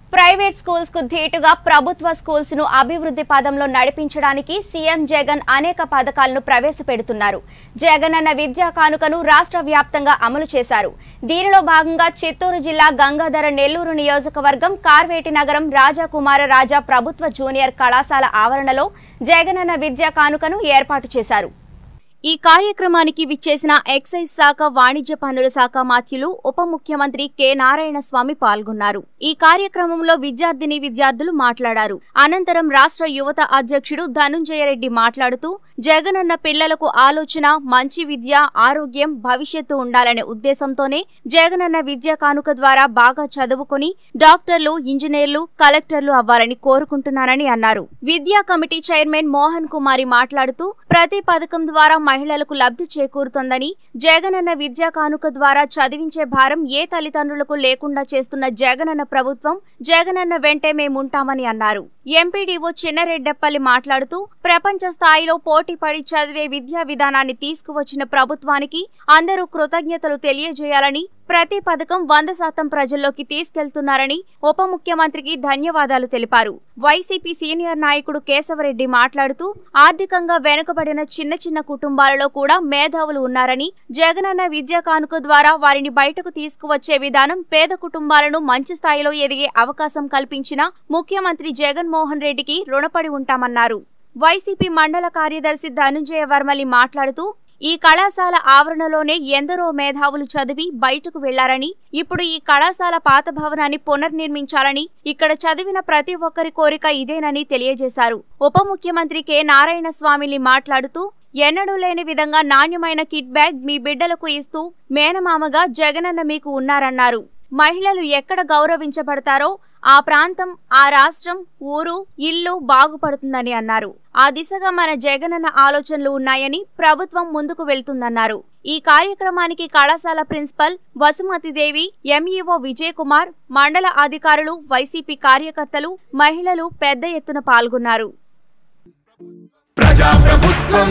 Private schools కు ధీటుగా ప్రభుత్వ స్కూల్స్ ను అభివృద్ధి పదంలో నడిపించడానికి సీఎం జగన్ అనేక పథకాలను ప్రవేశపెడుతున్నారు జగనన్న విద్యా కానుకను రాష్ట్ర వ్యాప్తంగా అమలు చేశారు దీనిలో భాగంగా చిత్తూరు జిల్లా గంగాధర నెల్లూరు నియోజకవర్గం కార్వేటి నగరం రాజాకుమార రాజా ప్రభుత్వ జూనియర్ కళాశాల ఆవరణలో జగనన్న విద్యా కానుకను ఏర్పాటు చేశారు ఈ కార్యక్రమానికి విచ్చేసిన ఎక్సైజ్ శాఖ వాణిజ్య పన్నుల శాఖ మాత్యులు ఉప ముఖ్యమంత్రి కె నారాయణ స్వామి పాల్గొన్నారు ఈ కార్యక్రమంలో విద్యార్థిని విద్యార్థులు మాట్లాడారు అనంతరం రాష్ట్ర యువత అధ్యక్షుడు ధనుంజయరెడ్డి మాట్లాడుతూ జగనన్న పిల్లలకు ఆలోచన మంచి విద్య ఆరోగ్యం భవిష్యత్తు ఉండాలనే ఉద్దేశంతోనే జగనన్న విద్యా కానుక ద్వారా బాగా చదువుకుని డాక్టర్లు ఇంజనీర్లు కలెక్టర్లు అవ్వాలని కోరుకుంటున్నానని అన్నారు విద్యా కమిటీ చైర్మన్ మోహన్ కుమారి మాట్లాడుతూ ప్రతి పథకం ద్వారా మహిళలకు లబ్ధి చేకూరుతోందని జగనన్న విద్యా కానుక ద్వారా చదివించే భారం ఏ తల్లిదండ్రులకు లేకుండా చేస్తున్న జగనన్న ప్రభుత్వం జగనన్న వెంటే మేముంటామని అన్నారు ఎంపీడీఓ చిన్నరెడ్డప్పల్లి మాట్లాడుతూ ప్రపంచ స్థాయిలో పోటీ పడి చదివే విద్యా విధానాన్ని తీసుకువచ్చిన ప్రభుత్వానికి అందరూ కృతజ్ఞతలు తెలియజేయాలని ప్రతి పథకం వంద శాతం ప్రజల్లోకి తీసుకెళ్తున్నారని ఉప ముఖ్యమంత్రికి ధన్యవాదాలు తెలిపారు వైసీపీ సీనియర్ నాయకుడు కేశవరెడ్డి మాట్లాడుతూ ఆర్థికంగా వెనుకబడిన చిన్న చిన్న కుటుంబాలలో కూడా మేధావులు ఉన్నారని జగనన్న విద్యా కానుక ద్వారా వారిని బయటకు తీసుకువచ్చే విధానం పేద కుటుంబాలను మంచి స్థాయిలో ఎదిగే అవకాశం కల్పించిన ముఖ్యమంత్రి జగన్మోహన్ రెడ్డికి రుణపడి ఉంటామన్నారు వైసీపీ మండల కార్యదర్శి ధనుంజయ వర్మలి మాట్లాడుతూ ఈ కళాశాల ఆవరణలోనే ఎందరో మేధావులు చదివి బయటకు వెళ్లారని ఇప్పుడు ఈ కళాశాల పాత భవనాన్ని పునర్నిర్మించాలని ఇక్కడ చదివిన ప్రతి ఒక్కరి కోరిక ఇదేనని తెలియజేశారు ఉప ముఖ్యమంత్రి కె నారాయణ స్వామిని మాట్లాడుతూ ఎన్నడూ లేని విధంగా నాణ్యమైన కిట్ బ్యాగ్ మీ బిడ్డలకు ఇస్తూ మేనమామగా జగనన్న మీకు ఉన్నారన్నారు మహిళలు ఎక్కడ గౌరవించబడతారో ఆ ప్రాంతం ఆ రాష్ట్రం ఊరు ఇల్లు బాగుపడుతుందని అన్నారు ఆ దిశగా మన జగనన్న ఆలోచనలు ఉన్నాయని ప్రభుత్వం ముందుకు వెళ్తుందన్నారు ఈ కార్యక్రమానికి కళాశాల ప్రిన్సిపల్ వసుమతిదేవి ఎంఈఓ విజయ్ కుమార్ మండల అధికారులు వైసీపీ కార్యకర్తలు మహిళలు పెద్ద ఎత్తున పాల్గొన్నారు ప్రజా ప్రభుత్వం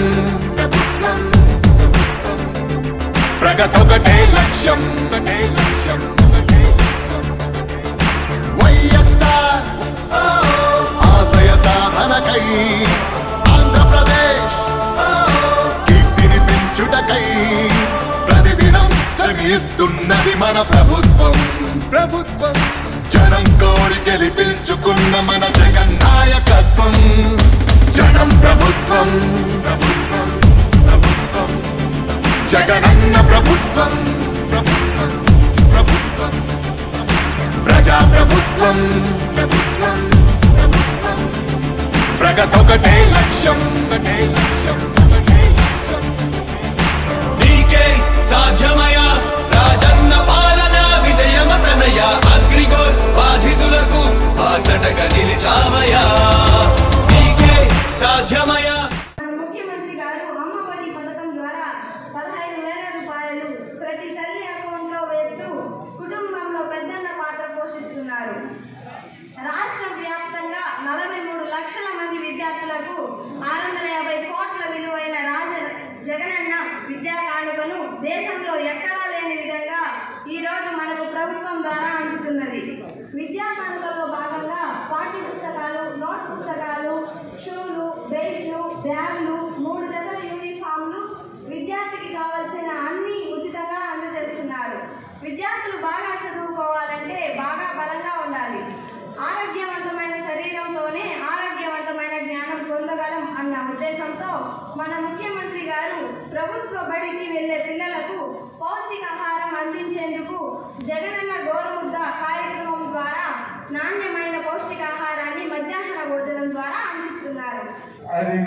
ప్రగతొకటే లక్ష్యం ఒకటే లక్ష్యం ఒకటే లక్ష్యం. వైఎస్ఆర్ ఆశయ సాధనకై ఆంధ్రప్రదేశ్ కీర్తిని పెంచుటకై ప్రతిదినం శ్రమిస్తున్నది మన ప్రభుత్వం ప్రభుత్వం జనం కోరి గెలిపించుకున్న మన జగన్ నాయకత్వం జనం ప్రభుత్వం ప్రభుత్వం ప్రభుత్వం జగనన్న ప్రభుత్వం ప్రభుత్వం ప్రభుత్వం ప్రజా ప్రభుత్వం ప్రభుత్వం ప్రభుత్వం ప్రగతొకటే లక్ష్యం ఒకటే లక్ష్యం ఒకటే లక్ష్యం నీకే సాధ్యమయ రాజన్న పాలన విజయమతనయ అగ్రిగోల్ బాధితులకు బాసటగా నిలిచామయా నీకే సాధ్యమయ ముఖ్యమంత్రి గారు అమ్మఒడి పథకం ద్వారా పదహైదు వేల రూపాయలు ప్రతి తల్లి అకౌంట్లో వేస్తూ కుటుంబంలో పెద్దన్న పాత్ర పోషిస్తున్నారు రాష్ట్ర వ్యాప్తంగా నలభై మూడు లక్షల మంది విద్యార్థులకు ఆరు వందల యాభై కోట్ల విలువైన రాజ జగనన్న విద్యా కానుకను దేశంలో ఎక్కడా లేని విధంగా ఈ రోజు మనకు ప్రభుత్వం ద్వారా అందుతున్నది విద్యా కానుకలో భాగంగా పాఠ్య పుస్తకాలు నోట్ పుస్తకాలు షూలు బెల్ట్లు బ్యాగులు మూడు జతల యూనిఫామ్లు విద్యార్థికి కావలసిన అన్ని ఉచితంగా అందజేస్తున్నారు విద్యార్థులు బాగా చదువుకోవాలంటే బాగా బలంగా ఉండాలి ఆరోగ్యవంతమైన శరీరంతోనే ఆరోగ్యవంతమైన జ్ఞానం పొందగలం అన్న ఉద్దేశంతో మన ముఖ్యమంత్రి గారు ప్రభుత్వ బడికి వెళ్లే పిల్లలకు పౌష్టికాహారం అందించేందుకు జగనన్న గోరుముద్ద కార్యక్రమం ద్వారా నాణ్యమైన పౌష్టికాహారాన్ని మధ్యాహ్న భోజనం ద్వారా అందిస్తున్నారు అది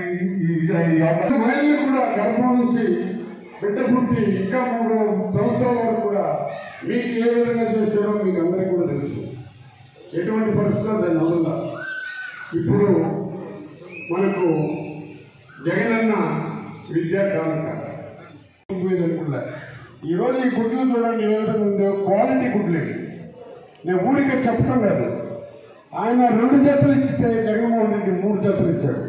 మహిళలు కూడా గర్భం నుంచి బిడ్డ పుట్టి ఇంకా మూడు సంవత్సరాల వరకు కూడా మీకు ఏ విధంగా చేశారో మీకు అందరికీ కూడా తెలుసు ఎటువంటి పరిస్థితుల్లో దాని వల్ల ఇప్పుడు మనకు జగనన్న విద్యా కానుక అనుకున్నా ఈరోజు ఈ గుడ్లు చూడండి ఏ విధంగా ఉందో క్వాలిటీ గుడ్లు ఇవి. నేను ఊరికే చెప్పడం కాదు ఆయన రెండు జతలు ఇచ్చితే జగన్మోహన్ రెడ్డి మూడు జతలు ఇచ్చాడు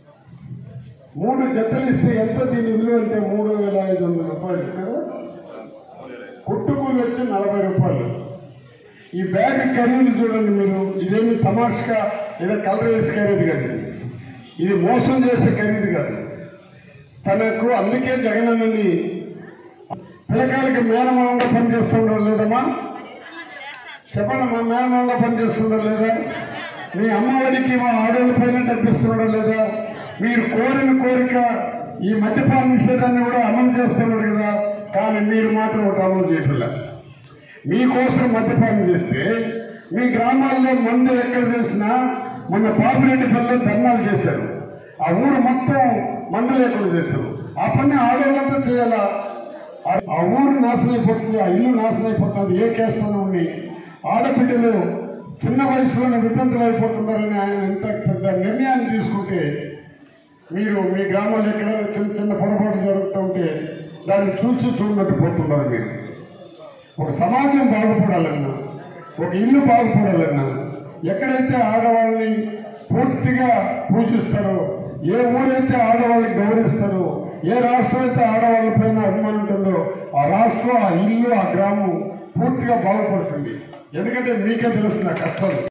మూడు జతలు ఇస్తే ఎంత దీని విలువ అంటే మూడు వేల ఐదు వందల రూపాయలు కదా కుట్టుకూలు వచ్చి నలభై రూపాయలు ఈ బ్యాగ్ ఖరీదు చూడండి మీరు ఇదేమి తమాషగా ఏదో కలర్ వేసి ఖరీదు కాదు ఇది. ఇది మోసం చేసే ఖరీదు కాదు తనకు అందుకే జగనన్నని పిల్లకాయలకి మేనమామంగా పనిచేస్తుండో లేదమ్మా చెప్పండి మా మేనమామంగా పనిచేస్తుండో లేదా మీ అమ్మఒడికి మా ఆడవాళ్ళ పైన డబ్బిస్తున్నాడో లేదా మీరు కోరిన కోరిక ఈ మద్యపాన నిషేధాన్ని కూడా అమలు చేస్తున్నాడు కదా కానీ మీరు మాత్రం ఒకటి అమలు చేయట్లే మీకోసం మద్యపానం చేస్తే మీ గ్రామాల్లో మందు ఎక్కడ చేసినా మొన్న పాపిరెడ్డి పిల్లలు ధర్నాలు చేశారు ఆ ఊరు మొత్తం మందు లేకుండా చేశారు ఆ పని ఆడవాళ్ళంతా చేయాలా ఆ- ఆ ఊరు నాశనం అయిపోతుంది ఆ ఇల్లు నాశనం అయిపోతుంది ఏ కేసులోనే ఉండి ఆడబిడ్డలు చిన్న వయసులోనే వితంతులు అయిపోతున్నారని ఆయన ఎంత పెద్ద నిర్ణయాన్ని తీసుకుంటే మీరు మీ గ్రామంలో ఎక్కడైనా చిన్న చిన్న పొరపాటు జరుగుతూ ఉంటే దాన్ని చూసి చూడనట్టు పోతున్నారు మీరు ఒక సమాజం బాగుపడాలన్నా ఒక ఇల్లు బాగుపడాలన్నా ఎక్కడైతే ఆడవాళ్ళని పూర్తిగా పూజిస్తారో ఏ ఊరైతే ఆడవాళ్ళని గౌరవిస్తారో ఏ రాష్ట్రం అయితే ఆడవాళ్ళ పైన అభిమానం ఉంటుందో ఆ రాష్ట్రం ఆ ఇల్లు ఆ గ్రామం పూర్తిగా బాగుపడుతుంది ఎందుకంటే మీకే తెలుస్తుంది ఆ కష్టాలు